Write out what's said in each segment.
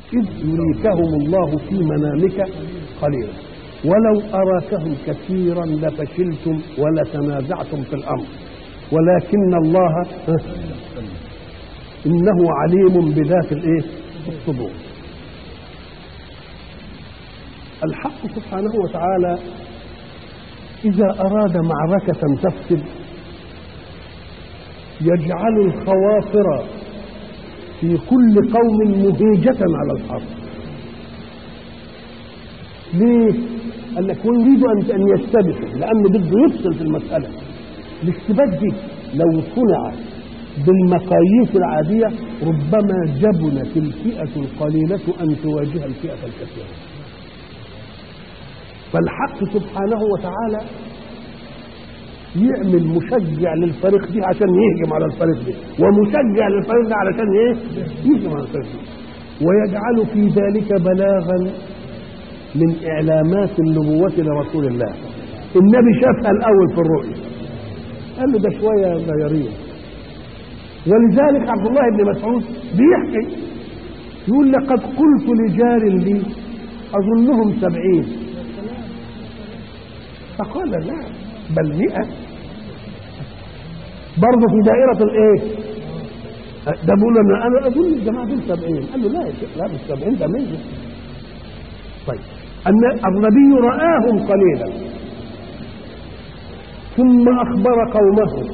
إذ يريكهم الله في منامك قليلا ولو أراكهم كثيرا لفشلتم ولتنازعتم في الأمر ولكن الله إنه عليم بذات الإيه؟ الصدور الحق سبحانه وتعالى إذا أراد معركة تفسد يجعل الخواطر في كل قوم مهيجة على الحرب ليه؟ قال لك ويريد أن أن يستبقوا لأنه بده يفصل في المسألة الاستباك دي لو صنع بالمقاييس العادية ربما جبنت الفئة القليلة أن تواجه الفئة الكثيرة فالحق سبحانه وتعالى يعمل مشجع للفريق دي عشان يهجم على الفريق دي ومشجع للفريق ده علشان ايه يهجم على الفريق دي ويجعل في ذلك بلاغا من اعلامات النبوة لرسول الله النبي شافها الاول في الرؤيا قال له ده شوية صغيرين ولذلك عبد الله بن مسعود بيحكي يقول لقد قلت لجار لي اظنهم سبعين فقال لا بل مئة برضه في دائرة الايه ده بيقول انا انا اظن الجماعه دول 70 قال له لا يا شيخ لا مش 70 ده 100 طيب ان النبي راهم قليلا ثم اخبر قومه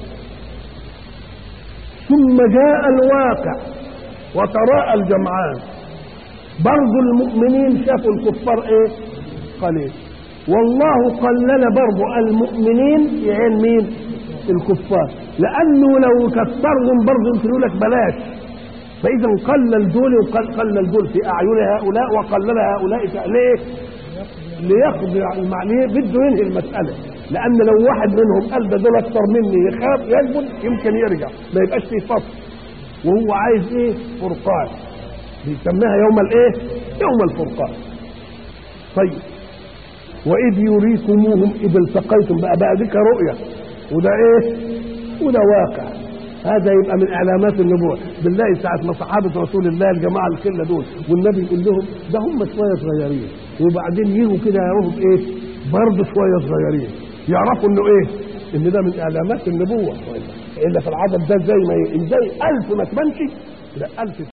ثم جاء الواقع وتراءى الجمعان برضه المؤمنين شافوا الكفار ايه قليل والله قلل برضه المؤمنين في عين مين الكفار لانه لو كثرهم برضه يقول لك بلاش فاذا قلل دول وقلل دول في اعين هؤلاء وقلل هؤلاء في ليه ليقضي المعنيه بده ينهي المساله لان لو واحد منهم قال ده دول اكثر مني يخاف يجبن يمكن يرجع ما يبقاش في فصل وهو عايز ايه فرقان بيسميها يوم الايه يوم الفرقان طيب واذ يريكموهم اذ التقيتم بقى بقى ذيك رؤيه وده ايه وده واقع هذا يبقى من اعلامات النبوه بالله ساعه ما صحابه رسول الله الجماعه الكله دول والنبي يقول لهم ده هم شويه صغيرين وبعدين يجوا كده يروحوا ايه برضه شويه صغيرين يعرفوا انه ايه ان ده من اعلامات النبوه الا في العدد ده زي ما ي- ازاي ألف ما تبانش لا ألف